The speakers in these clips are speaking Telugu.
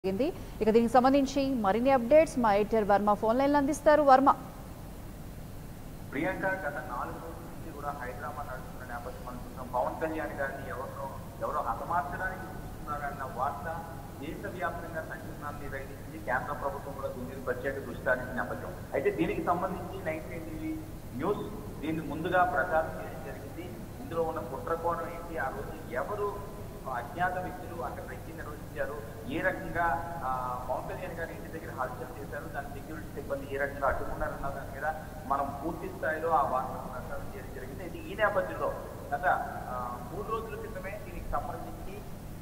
జరిగింది ఇక దీనికి సంబంధించి మరిన్ని అప్డేట్స్ మా ఎడిటర్ వర్మ ఫోన్ లైన్లో అందిస్తారు వర్మ ప్రియాంక గత నాలుగు రోజుల నుంచి కూడా హైదరాబాద్ నడుస్తున్న నేపథ్యం మనం చూసాం పవన్ కళ్యాణ్ గారిని ఎవరో ఎవరో హతమార్చడానికి చూస్తున్నారన్న వార్త దేశవ్యాప్తంగా సంచలనాన్ని రైడించింది కేంద్ర ప్రభుత్వం కూడా దీని మీద ప్రత్యేక దృష్టి సారించిన నేపథ్యం అయితే దీనికి సంబంధించి నైన్టీన్ టీవీ న్యూస్ దీన్ని ముందుగా ప్రచారం చేయడం జరిగింది ఇందులో ఉన్న కుట్రకోణం ఏంటి ఆ రోజు ఎవరు అజ్ఞాత వ్యక్తులు అక్కడ రెక్కి నిర్వహించారు ఏ రకంగా ఆ, పవన్ కళ్యాణ్ గారి ఇంటి దగ్గర హల్చల్ చేశారు దాని సెక్యూరిటీ సిబ్బంది ఏ రకంగా అడ్డుకున్నారన్న దాని మీద మనం పూర్తి స్థాయిలో ఆ వార్తను ప్రచారం చేయడం జరిగింది అయితే ఈ నేపథ్యంలో గత ఆ, మూడు రోజుల క్రితమే దీనికి సంబంధించి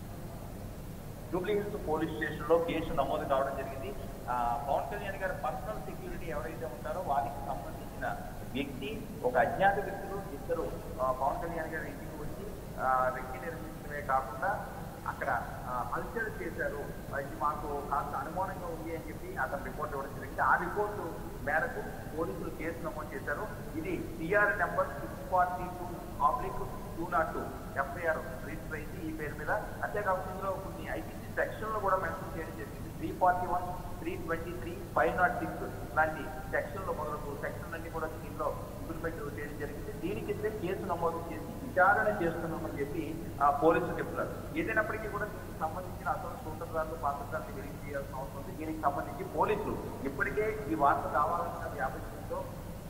జూబ్లీ హిల్స్ పోలీస్ స్టేషన్ లో కేసు నమోదు కావడం జరిగింది ఆ, పవన్ కళ్యాణ్ గారి పర్సనల్ సెక్యూరిటీ ఎవరైతే ఉంటారో వారికి సంబంధించిన వ్యక్తి ఒక అజ్ఞాత వ్యక్తులు ఇద్దరు ఆ, పవన్ కళ్యాణ్ గారి ఇంటికి వచ్చి ఆ, రెక్కి నిర్మించడమే కాకుండా అక్కడ ఆ, హల్చల్ చేశారు ఇది మాకు కాస్త అనుమానంగా ఉంది అని చెప్పి అతను రిపోర్ట్ ఇవ్వడం జరిగింది ఆ రిపోర్టు మేరకు పోలీసులు కేసు నమోదు చేశారు ఇది CR number six forty two oblique two nought two FIR register అయింది ఈ పేరు మీద అంతేకాకుండా ఇందులో కొన్ని ఐపీసీ సెక్షన్ లో కూడా మెన్షన్ చేయడం జరిగింది three forty one three twenty three five nought six లాంటి సెక్షన్ లో మొదలకు సెక్షన్ అన్ని కూడా దీనిలో ఇంప్లిమెంట్ చేయడం జరిగింది దీని కింద కేసు నమోదు చేసి విచారణ చేస్తున్నామని చెప్పి ఆ, పోలీసులు చెప్తున్నారు ఏదైనప్పటికీ కూడా దీనికి సంబంధించిన అసలు సూత్రధారులు పాత్రధారులు వెలికి చేయాల్సిన అవసరం ఉంది దీనికి సంబంధించి పోలీసులు ఇప్పటికే ఈ వార్త కావాలన్న వ్యాపించడంతో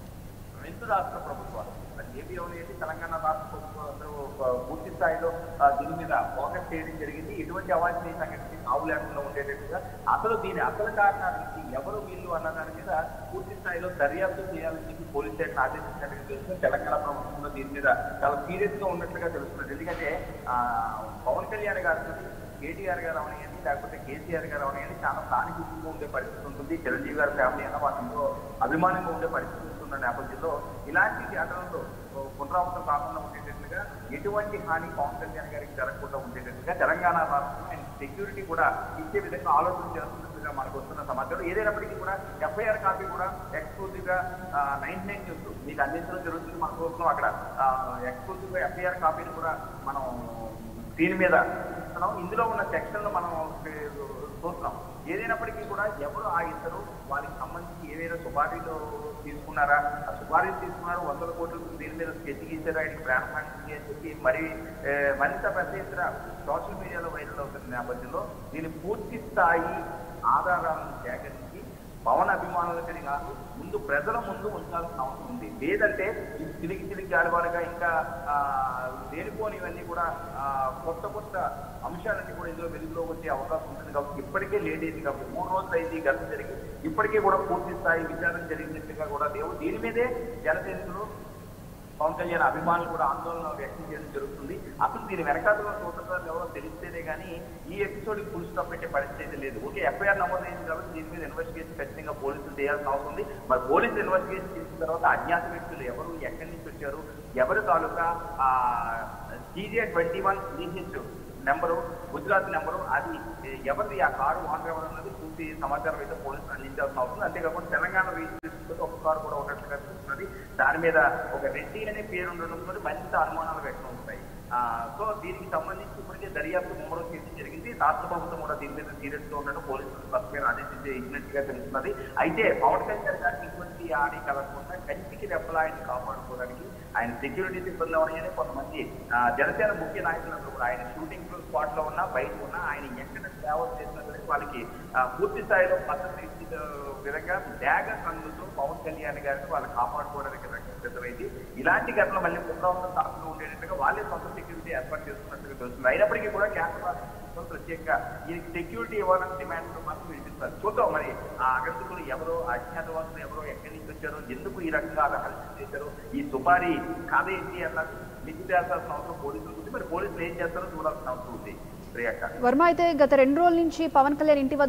రెండు రాష్ట్ర ప్రభుత్వాలు అది ఏపీ అవనేది తెలంగాణ రాష్ట్ర ప్రభుత్వాలు పూర్తి స్థాయిలో ఆ, దీని మీద ఫోకస్ చేయడం జరిగింది ఎటువంటి అవాంఛనీయ సంఘటనకి కావు లేకుండా ఉండేటట్టుగా అసలు దీని అసలు కారణాలు ఏంటి ఎవరు వీళ్ళు అన్న దాని మీద పూర్తి స్థాయిలో దర్యాప్తు చేయాలని చెప్పి పోలీస్ శాఖను ఆదేశించినట్టుగా తెలుస్తుంది తెలంగాణ ప్రభుత్వం కూడా దీని మీద చాలా సీరియస్ గా ఉన్నట్లుగా తెలుస్తుంది ఎందుకంటే ఆ, పవన్ కళ్యాణ్ గారు కేటీఆర్ గారు అవనియండి లేకపోతే కేసీఆర్ గారు అవనియండి చాలా సానుభూతిగా ఉండే పరిస్థితి ఉంటుంది చిరంజీవి గారి ఫ్యామిలీ అయినా వాళ్ళందరూ అభిమానంగా ఉండే పరిస్థితి ఉన్న నేపథ్యంలో ఇలాంటి ఘటనలు పునరావృతం కాకుండా ఉండేటట్లుగా ఎటువంటి హాని పవన్ కళ్యాణ్ గారికి జరగకుండా ఉండేటట్లుగా తెలంగాణ రాష్ట్రం అండ్ సెక్యూరిటీ కూడా ఇచ్చే విధంగా ఆలోచన చేస్తున్నట్టుగా మనకు వస్తున్న సమాచారం ఏదైనప్పటికీ కూడా ఎఫ్ఐఆర్ కాపీ కూడా ఎక్స్క్లూజివ్ గా నైన్ నైన్ న్యూస్ మీకు అందించడం జరుగుతుంది మన చూస్తున్నాం అక్కడ ఎక్స్క్లూజివ్ గా ఎఫ్ఐఆర్ కాపీని కూడా మనం దీని మీద చూస్తున్నాం ఇందులో ఉన్న సెక్షన్లు మనం చూస్తున్నాం ఏదైనప్పటికీ కూడా ఎవరు ఆ ఇద్దరు వారికి సంబంధించి ఏదైనా సుపారీలు తీసుకున్నారా ఆ సుపారీలు తీసుకున్నారు వందల కోట్లు దీని మీద స్కెచ్ గీసారు ఆయనకి ప్రాణహాని ఉంది అని చెప్పి మరి ఏ, మరింత పెద్ద ఎత్తున సోషల్ మీడియాలో వైరల్ అవుతున్న నేపథ్యంలో దీని పూర్తి స్థాయి ఆధారాలను సేకరించి పవన్ అభిమానులకని కాదు ముందు ప్రజల ముందు ఉంచాల్సిన అవసరం ఉంది లేదంటే ఈ తిరిగి తిరిగి ఆడవారుగా ఇంకా ఆ, లేనిపోనివన్నీ కూడా ఆ, కొత్త కొత్త అంశాలన్నీ కూడా ఇందులో వెలుగులో వచ్చే అవకాశం ఉంటుంది కాబట్టి ఇప్పటికే లేట్ అయింది కాబట్టి మూడు రోజులు అయింది ఈ ఘటన జరిగి ఇప్పటికే కూడా పూర్తి స్థాయి విచారణ జరిగినట్టుగా కూడా లేవు దీని మీదే జనసేనలు పవన్ కళ్యాణ్ అభిమానులు కూడా ఆందోళన వ్యక్తం చేయడం జరుగుతుంది అసలు దీని వెనకాతలో సూత్రధారులు ఎవరో తెలిస్తేనే కానీ ఈ ఎపిసోడ్ ఫుల్ స్టాప్ పెట్టే పరిస్థితి అయితే లేదు ఓకే ఎఫ్ఐఆర్ నమోదైంది కాబట్టి దీని మీద ఇన్వెస్టిగేషన్ ఖచ్చితంగా పోలీసులు చేయాల్సిన అవసరం ఉంది మరి పోలీసులు ఇన్వెస్టిగేషన్ చేసిన తర్వాత అజ్ఞాత వ్యక్తులు ఎవరు ఎక్కడి నుంచి వచ్చారు ఎవరి తాలూకా TJ twenty one DH number Gujarat number అది ఎవరిది ఆ కారు ఓనర్ ఎవరు అన్నది పూర్తి సమాచారం అయితే పోలీసులు అందించాల్సిన అవసరం ఉంది. అంతేకాకుండా తెలంగాణ రిజిస్ట్రేషన్ ఒక కారు కూడా ఉన్నట్లుగా తెలుస్తున్నది దాని మీద ఒక రెడ్డి అనే పేరు ఉండడంతో మరింత అనుమానాలు వ్యక్తం అవుతాయి ఆ, సో దీనికి సంబంధించి ఇప్పటికే దర్యాప్తు ముమ్మరం చేయడం జరిగింది రాష్ట్ర ప్రభుత్వం కూడా దీని మీద సీరియస్ గా ఉండడం పోలీసులు స్పష్టమైన ఆదేశించే ఇచ్చినట్టుగా తెలుస్తున్నది అయితే పవన్ కళ్యాణ్ గారికి ఇటువంటి ఆడి కలగకుండా కంటికి రెప్పలా ఆయన కాపాడుకోవడానికి ఆయన సెక్యూరిటీ సిబ్బంది ఎవరైనా కొంతమంది ఆ, జనసేన ముఖ్య నాయకులందరూ కూడా ఆయన షూటింగ్ స్పాట్ లో ఉన్నా బయట ఉన్నా ఆయన ఎక్కడ సేవ చేసినట్లయితే వాళ్ళకి ఆ, పూర్తి స్థాయిలో పద్ధతి ఇచ్చిన విధంగా త్యాగ కన్నుతో పవన్ కళ్యాణ్ గారిని వాళ్ళు కాపాడుకోవడానికి రంగం సిద్ధమైంది ఇలాంటి ఘటనలు మళ్ళీ పునరావృతం కాకుండా ఉండేటట్టుగా వాళ్ళే సొంత సెక్యూరిటీ ఏర్పాటు చేస్తున్నట్టుగా తెలుస్తుంది అయినప్పటికీ కూడా కేంద్ర రాష్ట్ర ప్రభుత్వం ప్రత్యేకంగా ఈ సెక్యూరిటీ ఇవ్వాలని డిమాండ్ మాత్రం వినిపిస్తారు చూద్దాం మరి ఆ అగంతకులు ఎవరో అజ్ఞాతవాసులు ఎవరో ఎక్కడి నుంచి వచ్చారో ఎందుకు ఈ రకంగా హల్చల్ చేశారో ఈ సుపారీ కథ ఏంటి అన్నది మీకు చేయాల్సిన అవసరం పోలీసులు ఉంది మరి పోలీసులు ఏం చేస్తారో చూడాల్సిన అవసరం ఉంది ప్రియాంక వర్మ అయితే గత రెండు రోజుల నుంచి పవన్ కళ్యాణ్ ఇంటి వద్ద